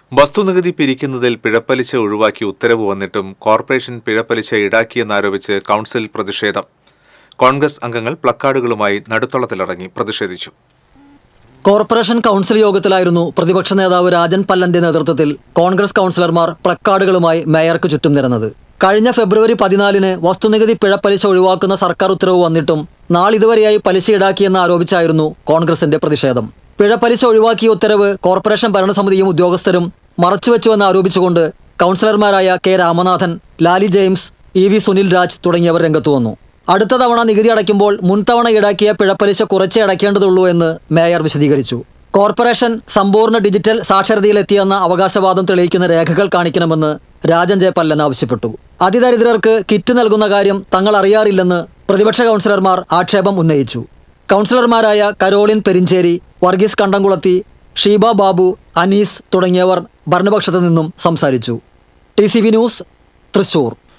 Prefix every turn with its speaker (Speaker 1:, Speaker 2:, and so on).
Speaker 1: വസ്തുനികുതി പിരിക്കുന്നതിൽ പിഴപ്പലിശ ഒഴിവാക്കി ഉത്തരവ് വന്നിട്ടും കോർപ്പറേഷൻ പിഴപ്പലിശ ഈടാക്കിയെന്നാരോപിച്ച് കൌൺസിൽ പ്രതിഷേധം കോൺഗ്രസ് അംഗങ്ങൾ പ്ലക്കാർഡുകളുമായി നടുത്തളത്തിലിറങ്ങി പ്രതിഷേധിച്ചു
Speaker 2: കോർപ്പറേഷൻ കൗൺസിൽ യോഗത്തിലായിരുന്നു പ്രതിപക്ഷ നേതാവ് രാജൻ പല്ലന്റെ നേതൃത്വത്തിൽ കോൺഗ്രസ് കൗൺസിലർമാർ പ്ലക്കാർഡുകളുമായി മേയർക്ക് ചുറ്റും നിരന്നത് കഴിഞ്ഞ ഫെബ്രുവരി പതിനാലിന് വസ്തുനികുതി പിഴപ്പലിശ ഒഴിവാക്കുന്ന സർക്കാർ ഉത്തരവ് വന്നിട്ടും നാളിതുവരെയായി പലിശ ഈടാക്കിയെന്ന് ആരോപിച്ചായിരുന്നു കോൺഗ്രസിന്റെ പ്രതിഷേധം പിഴപ്പലിശ ഒഴിവാക്കിയ ഉത്തരവ് കോർപ്പറേഷൻ ഭരണസമിതിയും ഉദ്യോഗസ്ഥരും മറച്ചുവെച്ചുവെന്ന് ആരോപിച്ചുകൊണ്ട് കൗൺസിലർമാരായ K Ramanathan Lali James E V Sunil Raj തുടങ്ങിയവർ രംഗത്തു വന്നു അടുത്ത തവണ നികുതി അടയ്ക്കുമ്പോൾ മുൻതവണ ഈടാക്കിയ പിഴപ്പലിശ കുറച്ചേ അടയ്ക്കേണ്ടതുള്ളൂ എന്ന് മേയർ വിശദീകരിച്ചു കോർപ്പറേഷൻ സമ്പൂർണ്ണ ഡിജിറ്റൽ സാക്ഷരതയിലെത്തിയെന്ന അവകാശവാദം തെളിയിക്കുന്ന രേഖകൾ കാണിക്കണമെന്ന് രാജൻ ജയപല്ലൻ ആവശ്യപ്പെട്ടു അതിദരിദ്രർക്ക് കിറ്റ് നൽകുന്ന കാര്യം തങ്ങൾ അറിയാറില്ലെന്ന് പ്രതിപക്ഷ കൗൺസിലർമാർ ആക്ഷേപം ഉന്നയിച്ചു കൗൺസിലർമാരായ കരോളിൻ പെരിഞ്ചേരി വർഗീസ് കണ്ടംകുളത്തി ഷീബ ബാബു അനീസ് തുടങ്ങിയവർ ഭരണപക്ഷത്തു നിന്നും സംസാരിച്ചു ടി സി വി ന്യൂസ് തൃശൂർ